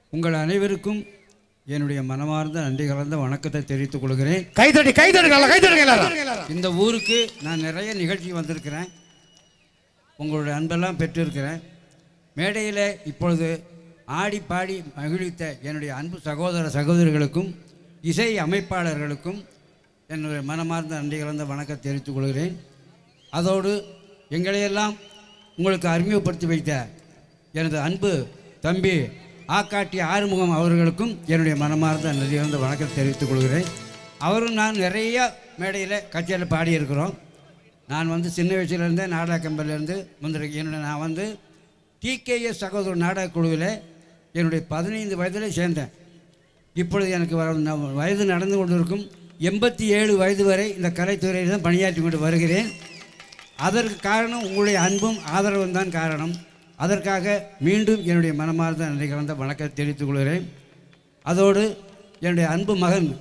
உங்கள் அனைவருக்கும் என்னுடைய மனமார்ந்த நன்றி கலந்த வணக்கத்தை தெரிவித்துக் கொள்கிறேன் கைதட்டி கைதட்டுங்க எல்லாம், கைதட்டுங்க எல்லாரும் இந்த ஊருக்கு நான் நிறைய நிகழ்ச்சி வந்திருக்கிறேன் உங்களுடைய அன்பெல்லாம் பெற்றிருக்கிறேன் மேடையில் இப்பொழுது ஆடி பாடி மகிழ்வித்த என்னுடைய அன்பு சகோதர சகோதரிகளுக்கும் இசை அமைப்பாளர்களுக்கும் என்னுடைய மனமார்ந்த நன்றி கலந்த வணக்கத்தை தெரிவித்துக் கொள்கிறேன் அதோடு எங்களையெல்லாம் உங்களுக்கு அறிமுகப்படுத்தி வைத்த எனது அன்பு தம்பி ஆக்காட்டி ஆறுமுகம் அவர்களுக்கும் என்னுடைய மனமார்ந்த நன்றி கலந்த வணக்கத்தை தெரிவித்துக் கொள்கிறேன் அவரும் நான் நிறைய மேடையில் கச்சேரியில் பாடியிருக்கிறோம் நான் வந்து சின்ன வயசுலேருந்தே நாடக கம்பெனிலேருந்து வந்திருக்கேன் என்னுடைய நான் வந்து டிகேஎஸ் சகோதரர் நாடக குழுவில் என்னுடைய பதினைந்து வயதில் சேர்ந்தேன் இப்பொழுது எனக்கு வர- ந- வயது நடந்து கொண்டிருக்கும் எண்பத்தி ஏழு வயது வரை இந்த கலைத்துறையில் தான் பணியாற்றி கொண்டு வருகிறேன் அதற்கு காரணம் உங்களுடைய அன்பும் ஆதரவும் தான் காரணம் அதற்காக மீண்டும் என்னுடைய மனமார்ந்த நன்றி கலந்த வணக்கத்தை தெரிவித்துக் கொள்கிறேன் அதோடு என்னுடைய அன்பு மகன்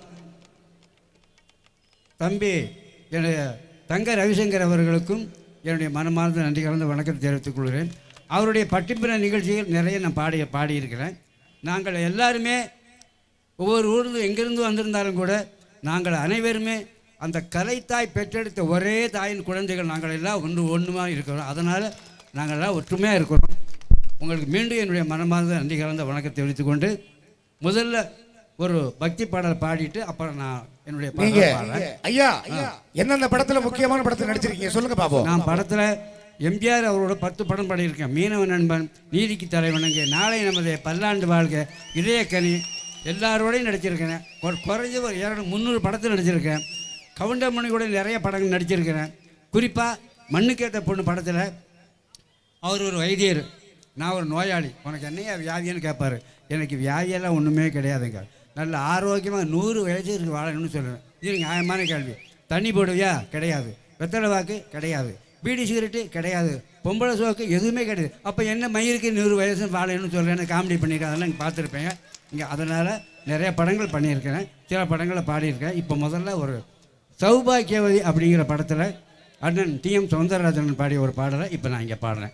தம்பி என்னுடைய தங்க ரவிசங்கர் அவர்களுக்கும் என்னுடைய மனமார்ந்த நன்றி கலந்த வணக்கத்தை தெரிவித்துக் கொள்கிறேன் அவருடைய பட்டிப்பின நிகழ்ச்சிகள் நிறைய நான் பாடி பாடியிருக்கிறேன் நாங்கள் எல்லாருமே ஒவ்வொரு ஊர்ந்து எங்கிருந்து வந்திருந்தாலும் கூட நாங்கள் அனைவருமே அந்த கலைத்தாய் பெற்றெடுத்த ஒரே தாயின் குழந்தைகள் நாங்கள் எல்லாம் ஒன்று ஒன்றுமாக இருக்கிறோம் அதனால் நாங்கள் எல்லாம் ஒற்றுமையாக இருக்கிறோம் உங்களுக்கு மீண்டும் என்னுடைய மனமார்ந்த நன்றி கலந்த வணக்கத்தை தெரிவித்துக் கொண்டு முதல்ல ஒரு பக்தி பாடல் பாடிட்டு அப்புறம் நான் என்னுடைய நீங்க பாடலை பாடுறேன் ஐயா எந்தெந்த படத்துல முக்கியமான படத்துல நடிச்சிருக்கீங்க சொல்லுங்க பாப்போம் நான் படத்தில் எம்ஜிஆர் அவரோட பத்து படம் பாடியிருக்கேன் மீனவ நண்பன் நீதிக்கு தலைவனுங்க நாளை நமது பல்லாண்டு வாழ்க இதயக்கனி எல்லாரோடையும் நடிச்சிருக்கிறேன் ஒரு குறைஞ்ச ஒரு இரநூறு முந்நூறு படத்தில் நடிச்சிருக்கேன் கவுண்டமணி கூட நிறைய படங்கள் நடிச்சிருக்கிறேன் குறிப்பாக மண்ணுக்கேத்த பொண்ணு படத்தில் அவர் ஒரு வைத்தியர் நான் ஒரு நோயாளி உனக்கு என்னையா வியாதின்னு கேட்பாரு எனக்கு வியாதியெல்லாம் ஒன்றுமே கிடையாதுங்க நல்ல ஆரோக்கியமாக நூறு வயசு இருக்கு வாழணும்னு சொல்லுவேன் இது நியாயமான கேள்வி தண்ணி போடுவியா கிடையாது வெத்தலை வாக்கு கிடையாது பீடி சிகரெட்டு கிடையாது பொம்பளை சோக்கு எதுவுமே கிடையாது அப்போ என்ன மயிருக்கு நூறு வயசு வாழணும்னு சொல்கிறேன்னு காமெடி பண்ணியிருக்கேன் அதெல்லாம் இங்கே பார்த்துருப்பேங்க இங்கே அதனால் நிறைய படங்கள் பண்ணியிருக்கிறேன் சில படங்களை பாடியிருக்கேன் இப்போ முதல்ல ஒரு சௌபாக்கியவதி அப்படிங்கிற படத்தில் அண்ணன் டிஎம் சௌந்தரராஜன் பாடிய ஒரு பாடலை இப்போ நான் இங்கே பாடுறேன்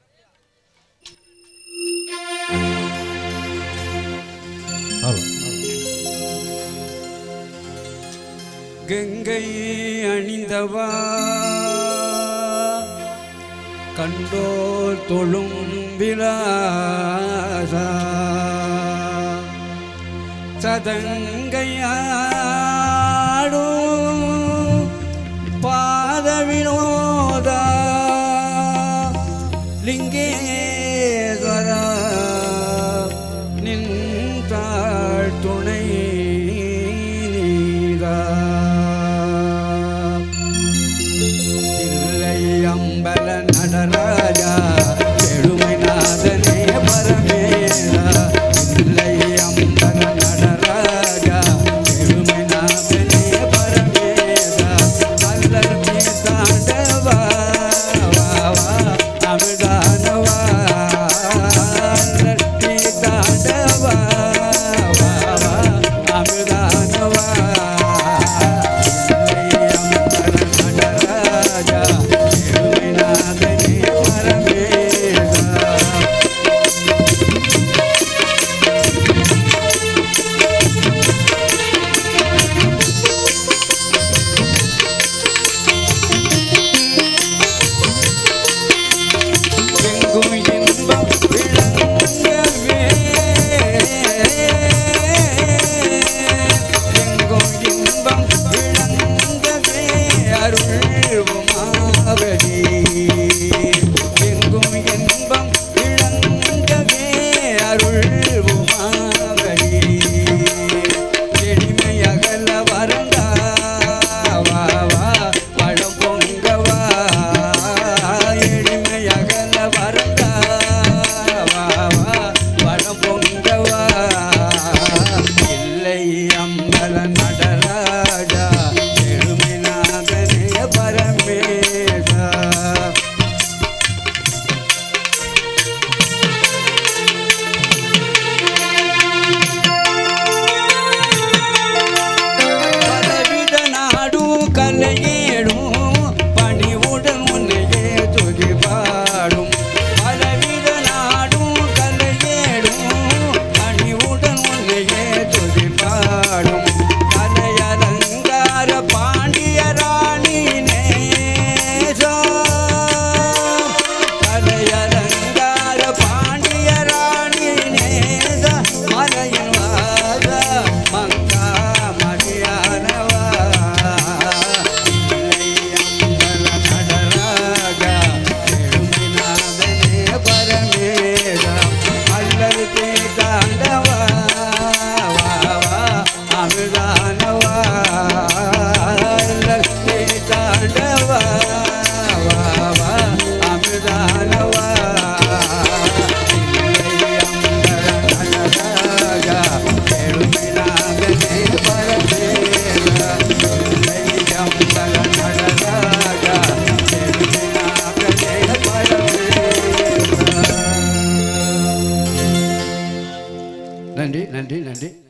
கங்கை அணிந்தவா கண்டோர் தொழும் விலாசா சதங்கையாடும் பாத வினோதா லிங்கேஸ்வரா நின்றாள் துணை நீதா தில்லை அம்பல நடராஜா பெருமை நாதனே பரமேதா தில்லை அம்பல நடராஜா பெருமை நாதனே பரமேதா அல்லல் தாண்டவா வா வா அமிர்தானவா நன்றி நன்றி நன்றி